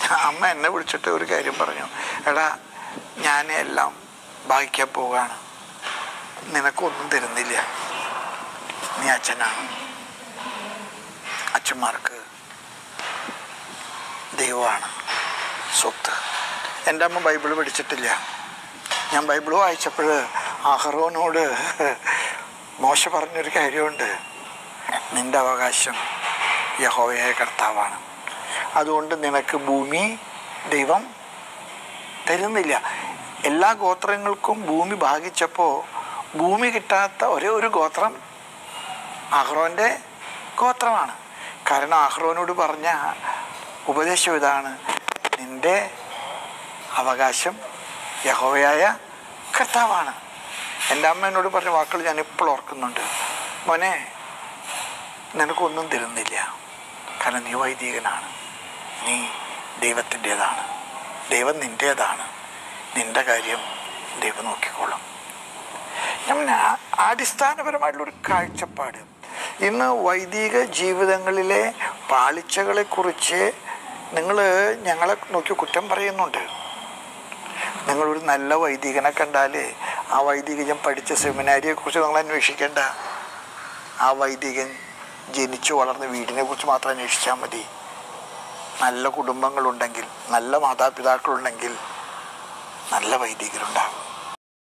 അമ്മ എന്നെ വിളിച്ചിട്ട് ഒരു കാര്യം പറഞ്ഞു എടാ ഞാൻ എല്ലാം ഭാഗിക്കാൻ പോവുകയാണ് നിനക്കൊന്നും തരുന്നില്ല നീ അച്ഛനാണ് അച്ഛന്മാർക്ക് ദൈവമാണ് സ്വത്ത് എൻ്റെ അമ്മ ബൈബിൾ പഠിച്ചിട്ടില്ല ഞാൻ ബൈബിൾ വായിച്ചപ്പോൾ അഹറോനോട് മോശ പറഞ്ഞൊരു കാര്യമുണ്ട് നിൻ്റെ അവകാശം യഹോവയായ കർത്താവാണ് അതുകൊണ്ട് നിനക്ക് ഭൂമി ദൈവം തരുന്നില്ല എല്ലാ ഗോത്രങ്ങൾക്കും ഭൂമി ഭാഗിച്ചപ്പോൾ ഭൂമി കിട്ടാത്ത ഒരേ ഒരു ഗോത്രം അഹ്റോൻ്റെ ഗോത്രമാണ് കാരണം അഹ്റോനോട് പറഞ്ഞ ഉപദേശം ഇതാണ് നിൻ്റെ അവകാശം യഹോവയായ കർത്താവാണ് എൻ്റെ അമ്മ എന്നോട് പറഞ്ഞ വാക്കുകൾ ഞാൻ ഇപ്പോൾ ഓർക്കുന്നുണ്ട് മോനെ നിനക്കൊന്നും തരുന്നില്ല കാരണം നീ വൈദികനാണ് നീ ദൈവത്തിൻ്റേതാണ് ദൈവം നിൻ്റേതാണ് നിൻ്റെ കാര്യം ദൈവം നോക്കിക്കോളും ഞാൻ അടിസ്ഥാനപരമായിട്ടുള്ളൊരു കാഴ്ചപ്പാട് ഇന്ന് വൈദിക ജീവിതങ്ങളിലെ പാളിച്ചകളെക്കുറിച്ച് നിങ്ങൾ ഞങ്ങളെ നോക്കി കുറ്റം പറയുന്നുണ്ട് നിങ്ങളൊരു നല്ല വൈദികനെ കണ്ടാൽ ആ വൈദികൻ പഠിച്ച സെമിനാരിയെക്കുറിച്ച് നിങ്ങൾ അന്വേഷിക്കേണ്ട ആ വൈദികൻ ജനിച്ചു വളർന്ന വീടിനെ കുറിച്ച് മാത്രം അന്വേഷിച്ചാൽ മതി നല്ല കുടുംബങ്ങളുണ്ടെങ്കിൽ നല്ല മാതാപിതാക്കളുണ്ടെങ്കിൽ നല്ല വൈദികരുണ്ടാകും